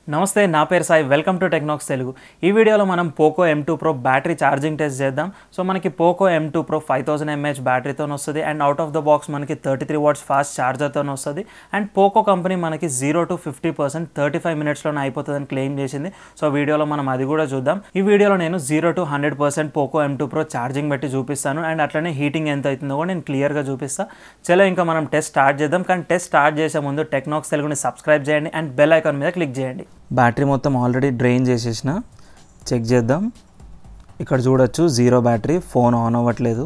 నమస్తే నా పేరు Sai welcome to Technax Telugu ఈ వీడియోలో మనం Poco M two pro battery charging test చేద్దాం సో మనకి Poco M two pro five thousand mAh బ్యాటరీతో వస్తుంది and out of the box మనకి థర్టీ త్రీ వాట్స్ ఫాస్ట్ ఛార్జర్తో వస్తుంది అండ్ పోకో కంపెనీ మనకి zero to fifty percent thirty five మినిట్స్లోనే అయిపోతుందని క్లెయిమ్ చేసింది సో వీడియోలో మనం అది కూడా చూద్దాం ఈ వీడియోలో నేను zero to hundred percent Poco M two pro charging పెట్టి చూపిస్తాను అండ్ అట్లనే హీటింగ్ ఎంత అవుతుందో కూడా నేను క్లియర్గా చూపిస్తా చలో ఇంకా మనం టెస్ట్ స్టార్ట్ చేద్దాం కానీ టెస్ట్ స్టార్ట్ చేసే ముందు టెక్నాక్స్ తెలుగుని సబ్స్క్రైబ్ చేయండి అండ్ బెల్ ఐకాన్ మీద క్లిక్ చేయండి బ్యాటరీ మొత్తం ఆల్రెడీ డ్రైన్ చేసేసిన చెక్ చేద్దాం ఇక్కడ చూడొచ్చు జీరో బ్యాటరీ ఫోన్ ఆన్ అవ్వట్లేదు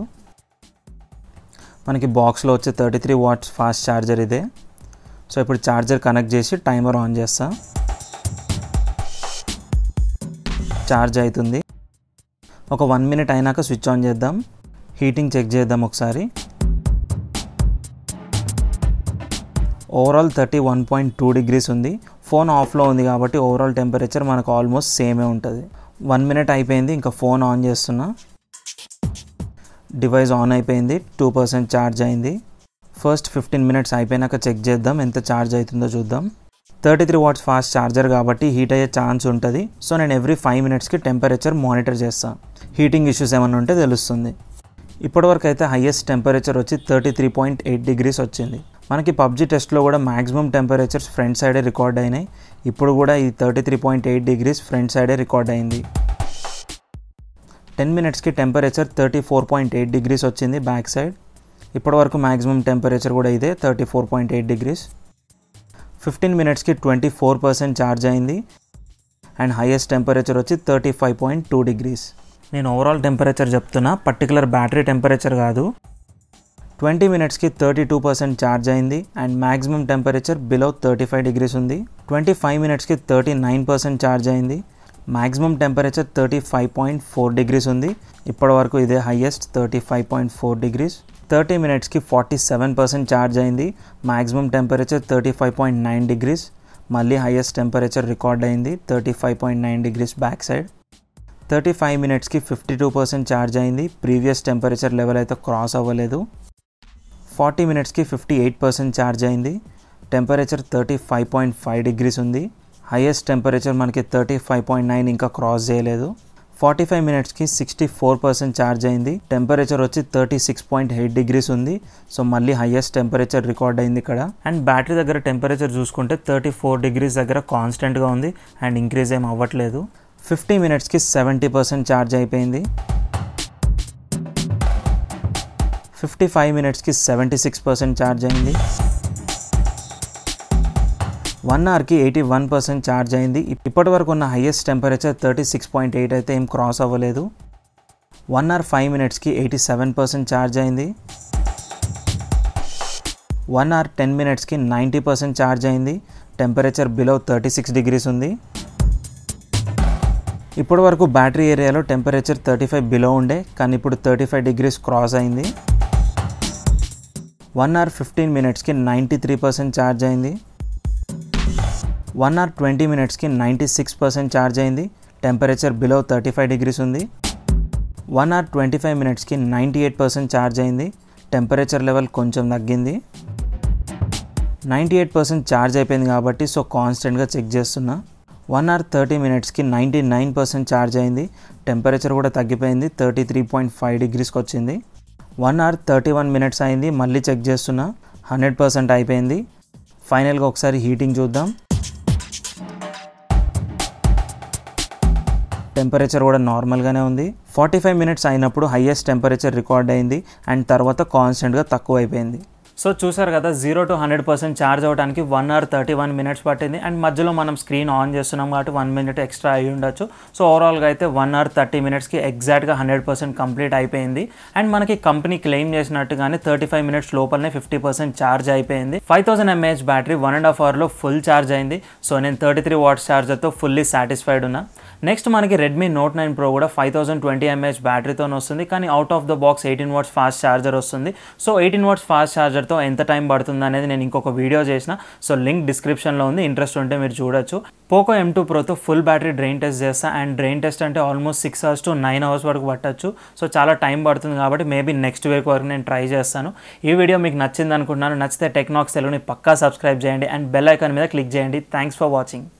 మనకి బాక్స్లో వచ్చే thirty three watts fast charger ఇదే సో ఇప్పుడు ఛార్జర్ కనెక్ట్ చేసి టైమర్ ఆన్ చేస్తా ఛార్జ్ అవుతుంది ఒక వన్ మినిట్ అయినాక స్విచ్ ఆన్ చేద్దాం హీటింగ్ చెక్ చేద్దాం ఒకసారి overall thirty one point two degrees ఉంది ఫోన్ ఆఫ్లో ఉంది కాబట్టి ఓవరాల్ టెంపరేచర్ మనకు ఆల్మోస్ట్ సేమే ఉంటుంది వన్ మినిట్ అయిపోయింది ఇంకా ఫోన్ ఆన్ చేస్తున్నా డివైస్ ఆన్ అయిపోయింది టూ పర్సెంట్ ఛార్జ్ అయింది ఫస్ట్ ఫిఫ్టీన్ మినిట్స్ అయిపోయినాక చెక్ చేద్దాం ఎంత ఛార్జ్ అవుతుందో చూద్దాం thirty three watts fast charger కాబట్టి హీట్ అయ్యే ఛాన్స్ ఉంటుంది సో నేను ఎవ్రీ ఫైవ్ మినిట్స్కి టెంపరేచర్ మానిటర్ చేస్తాను హీటింగ్ ఇష్యూస్ ఏమైనా ఉంటే తెలుస్తుంది ఇప్పటివరకు అయితే హయ్యెస్ట్ టెంపరేచర్ వచ్చి thirty three point eight degrees వచ్చింది మనకి పబ్జీ టెస్ట్లో కూడా మ్యాక్సిమం టెంపరేచర్స్ ఫ్రంట్ సైడే రికార్డ్ అయినాయి ఇప్పుడు కూడా ఈ thirty three point eight degrees front సైడే రికార్డ్ అయింది టెన్ మినిట్స్కి temperature thirty four point eight degrees వచ్చింది బ్యాక్ సైడ్ ఇప్పటివరకు మ్యాక్సిమం టెంపరేచర్ కూడా ఇదే thirty four point eight degrees fifteen మినిట్స్కి ట్వంటీ ఫోర్ పర్సెంట్ ఛార్జ్ అయింది అండ్ హైయెస్ట్ టెంపరేచర్ వచ్చి thirty five point two degrees నేను ఓవరాల్ టెంపరేచర్ చెప్తున్నా పర్టికులర్ బ్యాటరీ టెంపరేచర్ కాదు ట్వంటీ మినిట్స్కి థర్టీ టూ పర్సెంట్ ఛార్జ్ అయింది and maximum temperature below thirty five degrees ఉంది twenty five మినిట్స్కి thirty nine percent charge అయింది maximum temperature thirty five point four degrees ఉంది ఇప్పటివరకు ఇదే highest thirty five point four degrees thirty మినిట్స్కి forty seven percent charge అయింది maximum temperature thirty five point nine degrees మళ్ళీ highest temperature record అయింది thirty five point nine degrees back side thirty five మినిట్స్కి fifty two percent charge అయింది previous temperature level అయితే cross అవ్వలేదు forty మినిట్స్కి fifty eight percent charge అయింది temperature thirty five point five degrees ఉంది highest temperature మనకి thirty five point nine ఇంకా cross చేయలేదు ఫార్టీ ఫైవ్ మినిట్స్కి సిక్స్టీ ఫోర్ పర్సెంట్ ఛార్జ్ అయింది టెంపరేచర్ వచ్చి thirty six point eight degrees ఉంది సో మళ్ళీ హైయెస్ట్ టెంపరేచర్ రికార్డ్ అయింది ఇక్కడ అండ్ బ్యాటరీ దగ్గర టెంపరేచర్ చూసుకుంటే థర్టీ ఫోర్ డిగ్రీస్ దగ్గర కాన్స్టెంట్గా ఉంది అండ్ ఇంక్రీజ్ ఏం అవ్వట్లేదు ఫిఫ్టీ మినిట్స్కి సెవెంటీ పర్సెంట్ ఛార్జ్ అయిపోయింది ఫిఫ్టీ ఫైవ్ మినిట్స్కి సెవెంటీ సిక్స్ పర్సెంట్ ఛార్జ్ అయింది వన్ అవర్కి ఎయిటీ వన్ పర్సెంట్ ఛార్జ్ అయింది ఇప్పటి వరకు ఉన్న highest temperature thirty six point eight అయితే ఏం క్రాస్ అవ్వలేదు వన్ అవర్ ఫైవ్ మినిట్స్కి ఎయిటీ సెవెన్ పర్సెంట్ ఛార్జ్ అయింది వన్ అవర్ టెన్ మినిట్స్కి నైంటీ పర్సెంట్ ఛార్జ్ అయింది temperature below thirty six degrees ఉంది ఇప్పటి వరకు బ్యాటరీ ఏరియాలో టెంపరేచర్ థర్టీ ఫైవ్ బిలో ఉండే కానీ ఇప్పుడు థర్టీ ఫైవ్ డిగ్రీస్ క్రాస్ అయింది వన్ అవర్ ఫిఫ్టీన్ మినిట్స్కి నైంటీ త్రీ పర్సెంట్ ఛార్జ్ అయింది వన్ అవర్ ట్వంటీ మినిట్స్కి నైంటీ సిక్స్ పర్సెంట్ ఛార్జ్ అయింది temperature below thirty five degrees ఉంది వన్ అవర్ ట్వంటీ ఫైవ్ మినిట్స్కి నైంటీ ఎయిట్ పర్సెంట్ ఛార్జ్ అయింది temperature level కొంచెం తగ్గింది నైంటీ ఎయిట్ పర్సెంట్ ఛార్జ్ అయిపోయింది కాబట్టి సో కాన్స్టెంట్గా చెక్ చేస్తున్నా వన్ అవర్ థర్టీ మినిట్స్కి నైంటీ నైన్ పర్సెంట్ ఛార్జ్ అయింది టెంపరేచర్ కూడా తగ్గిపోయింది థర్టీ త్రీ పాయింట్ ఫైవ్ డిగ్రీస్కి వచ్చింది one hour thirty one minutes అయింది మళ్ళీ చెక్ చేస్తున్నా హండ్రెడ్ పర్సెంట్ అయిపోయింది ఫైనల్గా ఒకసారి హీటింగ్ చూద్దాం టెంపరేచర్ కూడా నార్మల్గానే ఉంది ఫార్టీ ఫైవ్ మినిట్స్ అయినప్పుడు హైయెస్ట్ టెంపరేచర్ రికార్డ్ అయింది అండ్ తర్వాత కాన్స్టెంట్గా తక్కువ అయిపోయింది సో చూసారు కదా zero to hundred percent charge అవ్వడానికి one hour thirty one minutes పట్టింది అండ్ మధ్యలో మనం స్క్రీన్ ఆన్ చేస్తున్నాం కాబట్టి వన్ మినిట్ ఎక్స్ట్రా అయ్యి ఉండొచ్చు సో ఓవరాల్గా అయితే వన్ అవర్ థర్టీ మినిట్స్కి ఎగ్జాక్ట్గా హండ్రెడ్ పర్సెంట్ కంప్లీట్ అయిపోయింది అండ్ మనకి కంపెనీ క్లెయిమ్ చేసినట్టుగానే థర్టీ ఫైవ్ మినిట్స్ లోపలనే ఫిఫ్టీ పర్సెంట్ ఛార్జ్ అయిపోయింది five thousand mAh battery one and half అవర్లో ఫుల్ ఛార్జ్ అయింది సో నేను థర్టీ త్రీ వాట్స్ ఛార్జర్తో ఫుల్లీ సాటిస్ఫైడ్ ఉన్నా నెక్స్ట్ మనకి రెడ్మీ నోట్ నైన్ ప్రో కూడా ఫైవ్ థౌసండ్ ట్వంటీ ఎంఏహెచ్ బ్యాటరీతో వస్తుంది కానీ out of the box eighteen watts fast charger వస్తుంది సో ఎయిటీన్ వాట్స్ ఫాస్ట్ ఛార్జర్తో ఎంత టైం పడుతుంది అనేది నేను ఇంకొక వీడియో చేసిన సో లింక్ డిస్క్రిప్షన్లో ఉంది ఇంట్రెస్ట్ ఉంటే మీరు చూడొచ్చు పోకో ఎం టూ ప్రోతో ఫుల్ బ్యాటరీ డ్రైన్ టెస్ట్ చేస్తా అండ్ డ్రైన్ టెస్ట్ అంటే almost six hours to nine hours వరకు పట్టచ్చు సో చాలా టైం పడుతుంది కాబట్టి మేబీ నెక్స్ట్ వీక్ వరకు నేను ట్రై చేస్తాను ఈ వీడియో మీకు నచ్చింది అనుకుంటున్నాను నచ్చితే టెక్నాక్స్ తెలుగుని పక్కా సబ్స్క్రైబ్ చేయండి అండ్ బెల్ ఐకాన్ మీద క్లిక్ చేయండి థ్యాంక్స్ ఫర్ వాచింగ్